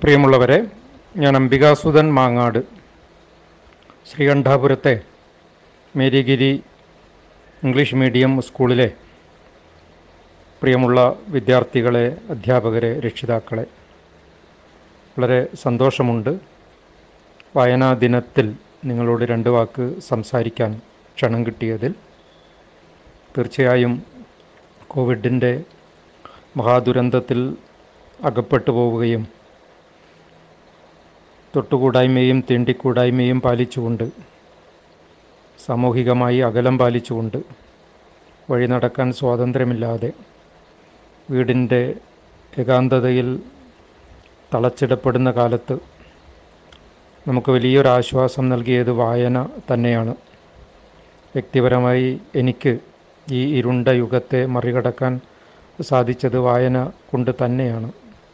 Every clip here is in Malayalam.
പ്രിയമുള്ളവരെ ഞാൻ അംബികാസുധൻ മാങ്ങാട് ശ്രീകണ്ഠാപുരത്തെ മേരിഗിരി ഇംഗ്ലീഷ് മീഡിയം സ്കൂളിലെ പ്രിയമുള്ള വിദ്യാർത്ഥികളെ അധ്യാപകരെ രക്ഷിതാക്കളെ വളരെ സന്തോഷമുണ്ട് വായനാ ദിനത്തിൽ നിങ്ങളോട് രണ്ട് വാക്ക് സംസാരിക്കാൻ ക്ഷണം കിട്ടിയതിൽ തീർച്ചയായും കോവിഡിൻ്റെ മഹാദുരന്തത്തിൽ അകപ്പെട്ടു പോവുകയും തൊട്ടുകൂടായ്മയും തീണ്ടിക്കൂടായ്മയും പാലിച്ചുകൊണ്ട് സാമൂഹികമായി അകലം പാലിച്ചുകൊണ്ട് വഴി നടക്കാൻ സ്വാതന്ത്ര്യമില്ലാതെ വീടിൻ്റെ ഏകാന്തതയിൽ തളച്ചിടപ്പെടുന്ന കാലത്ത് നമുക്ക് വലിയൊരു ആശ്വാസം നൽകിയത് വായന തന്നെയാണ് വ്യക്തിപരമായി എനിക്ക് ഈ ഇരുണ്ട യുഗത്തെ മറികടക്കാൻ സാധിച്ചത് വായന കൊണ്ട് തന്നെയാണ്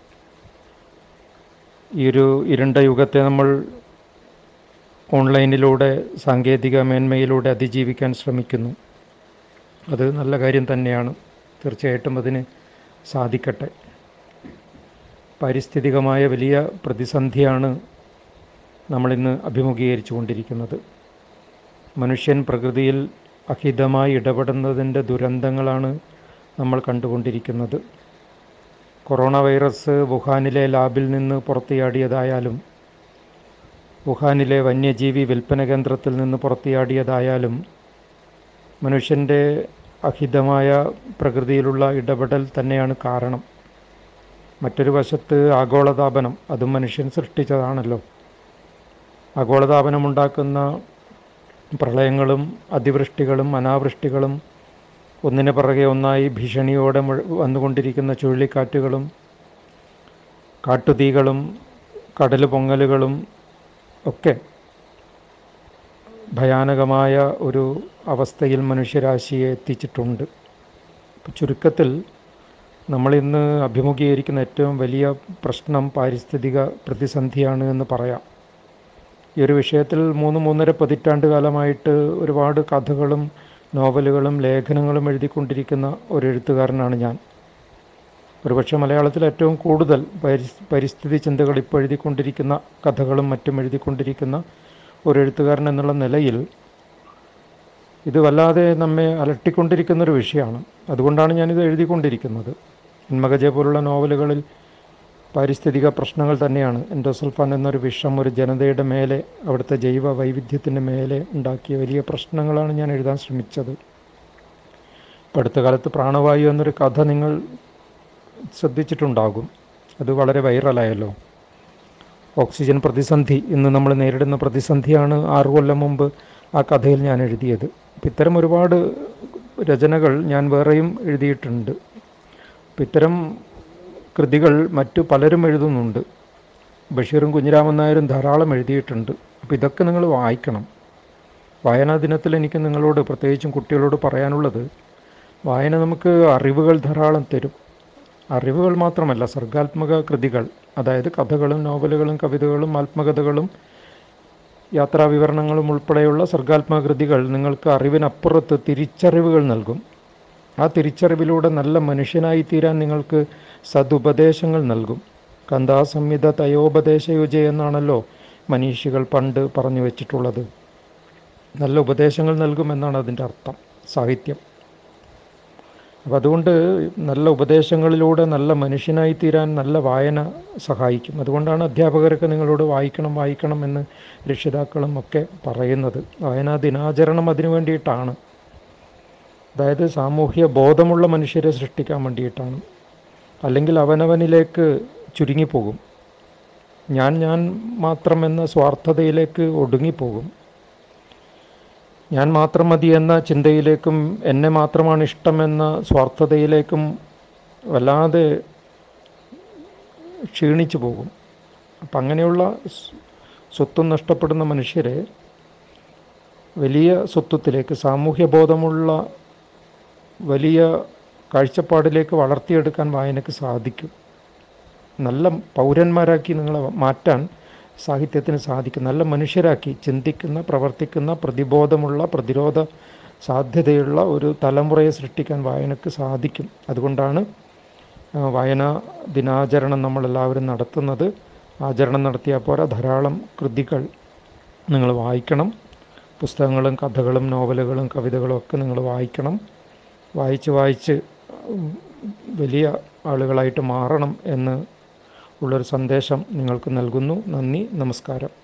ഈ ഒരു ഇരുണ്ട യുഗത്തെ നമ്മൾ ഓൺലൈനിലൂടെ സാങ്കേതിക മേന്മയിലൂടെ അതിജീവിക്കാൻ ശ്രമിക്കുന്നു അത് നല്ല കാര്യം തന്നെയാണ് തീർച്ചയായിട്ടും അതിന് സാധിക്കട്ടെ പാരിസ്ഥിതികമായ വലിയ പ്രതിസന്ധിയാണ് നമ്മളിന്ന് അഭിമുഖീകരിച്ചു കൊണ്ടിരിക്കുന്നത് മനുഷ്യൻ പ്രകൃതിയിൽ അഹിതമായി ഇടപെടുന്നതിൻ്റെ ദുരന്തങ്ങളാണ് നമ്മൾ കണ്ടുകൊണ്ടിരിക്കുന്നത് കൊറോണ വൈറസ് വുഹാനിലെ ലാബിൽ നിന്ന് പുറത്തിയാടിയതായാലും വുഹാനിലെ വന്യജീവി വിൽപ്പന കേന്ദ്രത്തിൽ നിന്ന് പുറത്തിയാടിയതായാലും മനുഷ്യൻ്റെ അഹിതമായ പ്രകൃതിയിലുള്ള ഇടപെടൽ തന്നെയാണ് കാരണം മറ്റൊരു വശത്ത് ആഗോളതാപനം അതും മനുഷ്യൻ സൃഷ്ടിച്ചതാണല്ലോ ആഗോളതാപനമുണ്ടാക്കുന്ന പ്രളയങ്ങളും അതിവൃഷ്ടികളും അനാവൃഷ്ടികളും ഒന്നിന് പിറകെ ഒന്നായി ഭീഷണിയോടെ മുഴ- വന്നുകൊണ്ടിരിക്കുന്ന ചുഴലിക്കാറ്റുകളും കാട്ടുതീകളും കടൽ പൊങ്ങലുകളും ഒക്കെ ഭയാനകമായ ഒരു അവസ്ഥയിൽ മനുഷ്യരാശിയെ എത്തിച്ചിട്ടുണ്ട് അപ്പോൾ ചുരുക്കത്തിൽ നമ്മളിന്ന് അഭിമുഖീകരിക്കുന്ന ഏറ്റവും വലിയ പ്രശ്നം പാരിസ്ഥിതിക പ്രതിസന്ധിയാണ് എന്ന് പറയാം ഈ ഒരു വിഷയത്തിൽ മൂന്ന് മൂന്നര പതിറ്റാണ്ട് കാലമായിട്ട് ഒരുപാട് കഥകളും നോവലുകളും ലേഖനങ്ങളും എഴുതിക്കൊണ്ടിരിക്കുന്ന ഒരു എഴുത്തുകാരനാണ് ഞാൻ ഒരുപക്ഷെ മലയാളത്തിൽ ഏറ്റവും കൂടുതൽ പരിസ് പരിസ്ഥിതി ചിന്തകൾ ഇപ്പോൾ എഴുതിക്കൊണ്ടിരിക്കുന്ന കഥകളും മറ്റും എഴുതിക്കൊണ്ടിരിക്കുന്ന ഒരു എഴുത്തുകാരൻ എന്നുള്ള നിലയിൽ ഇത് വല്ലാതെ നമ്മെ അലട്ടിക്കൊണ്ടിരിക്കുന്ന ഒരു വിഷയമാണ് അതുകൊണ്ടാണ് ഞാനിത് എഴുതിക്കൊണ്ടിരിക്കുന്നത് ഉന്മകജ പോലുള്ള നോവലുകളിൽ പാരിസ്ഥിതിക പ്രശ്നങ്ങൾ തന്നെയാണ് എൻഡോസൾഫാൻ എന്നൊരു വിഷം ഒരു ജനതയുടെ മേലെ അവിടുത്തെ ജൈവ വൈവിധ്യത്തിൻ്റെ മേലെ ഉണ്ടാക്കിയ വലിയ പ്രശ്നങ്ങളാണ് ഞാൻ എഴുതാൻ ശ്രമിച്ചത് ഇപ്പം അടുത്ത കാലത്ത് പ്രാണവായു എന്നൊരു കഥ നിങ്ങൾ ശ്രദ്ധിച്ചിട്ടുണ്ടാകും അത് വളരെ വൈറലായല്ലോ ഓക്സിജൻ പ്രതിസന്ധി ഇന്ന് നമ്മൾ നേരിടുന്ന പ്രതിസന്ധിയാണ് ആറു കൊല്ലം മുമ്പ് ആ കഥയിൽ ഞാൻ എഴുതിയത് അപ്പം ഇത്തരം ഒരുപാട് രചനകൾ ഞാൻ വേറെയും എഴുതിയിട്ടുണ്ട് അപ്പം ഇത്തരം കൃതികൾ മറ്റു പലരും എഴുതുന്നുണ്ട് ബഷീറും കുഞ്ഞിരാമൻ നായരും ധാരാളം എഴുതിയിട്ടുണ്ട് അപ്പോൾ ഇതൊക്കെ നിങ്ങൾ വായിക്കണം വായനാ ദിനത്തിൽ എനിക്ക് നിങ്ങളോട് പ്രത്യേകിച്ചും കുട്ടികളോട് പറയാനുള്ളത് വായന നമുക്ക് അറിവുകൾ ധാരാളം തരും അറിവുകൾ മാത്രമല്ല സർഗാത്മക കൃതികൾ അതായത് കഥകളും നോവലുകളും കവിതകളും ആത്മകഥകളും യാത്രാ വിവരണങ്ങളും ഉൾപ്പെടെയുള്ള സർഗാത്മക കൃതികൾ നിങ്ങൾക്ക് അറിവിനപ്പുറത്ത് തിരിച്ചറിവുകൾ നൽകും ആ തിരിച്ചറിവിലൂടെ നല്ല മനുഷ്യനായി തീരാൻ നിങ്ങൾക്ക് സതുപദേശങ്ങൾ നൽകും കന്താസംഹിത തയോപദേശയുജ എന്നാണല്ലോ മനീഷികൾ പണ്ട് പറഞ്ഞു വച്ചിട്ടുള്ളത് നല്ല ഉപദേശങ്ങൾ നൽകുമെന്നാണ് അതിൻ്റെ അർത്ഥം സാഹിത്യം അപ്പം അതുകൊണ്ട് നല്ല ഉപദേശങ്ങളിലൂടെ നല്ല മനുഷ്യനായി തീരാൻ നല്ല വായന സഹായിക്കും അതുകൊണ്ടാണ് അധ്യാപകരൊക്കെ നിങ്ങളോട് വായിക്കണം വായിക്കണം എന്ന് രക്ഷിതാക്കളും ഒക്കെ പറയുന്നത് വായനാ ദിനാചരണം അതിനു വേണ്ടിയിട്ടാണ് അതായത് സാമൂഹ്യ ബോധമുള്ള മനുഷ്യരെ സൃഷ്ടിക്കാൻ വേണ്ടിയിട്ടാണ് അല്ലെങ്കിൽ അവനവനിലേക്ക് ചുരുങ്ങിപ്പോകും ഞാൻ ഞാൻ മാത്രമെന്ന സ്വാർത്ഥതയിലേക്ക് ഒടുങ്ങിപ്പോകും ഞാൻ മാത്രം മതി എന്ന ചിന്തയിലേക്കും എന്നെ മാത്രമാണ് ഇഷ്ടമെന്ന സ്വാർത്ഥതയിലേക്കും വല്ലാതെ ക്ഷീണിച്ചു പോകും അപ്പം അങ്ങനെയുള്ള സ് സ്വത്വം നഷ്ടപ്പെടുന്ന മനുഷ്യരെ വലിയ സ്വത്വത്തിലേക്ക് സാമൂഹ്യബോധമുള്ള വലിയ കാഴ്ചപ്പാടിലേക്ക് വളർത്തിയെടുക്കാൻ വായനയ്ക്ക് സാധിക്കും നല്ല പൗരന്മാരാക്കി നിങ്ങളെ മാറ്റാൻ സാഹിത്യത്തിന് സാധിക്കും നല്ല മനുഷ്യരാക്കി ചിന്തിക്കുന്ന പ്രവർത്തിക്കുന്ന പ്രതിബോധമുള്ള പ്രതിരോധ സാധ്യതയുള്ള ഒരു തലമുറയെ സൃഷ്ടിക്കാൻ വായനയ്ക്ക് സാധിക്കും അതുകൊണ്ടാണ് ആ, വായനാ ദിനാചരണം നമ്മളെല്ലാവരും നടത്തുന്നത് ആചരണം നടത്തിയാൽ പോരാ ധാരാളം കൃതികൾ നിങ്ങൾ വായിക്കണം പുസ്തകങ്ങളും കഥകളും നോവലുകളും കവിതകളും ഒക്കെ നിങ്ങൾ വായിക്കണം വായിച്ച് വായിച്ച് ഉം, വലിയ ആളുകളായിട്ട് മാറണം എന്ന് ഉള്ളൊരു സന്ദേശം നിങ്ങൾക്ക് നൽകുന്നു നന്ദി നമസ്കാരം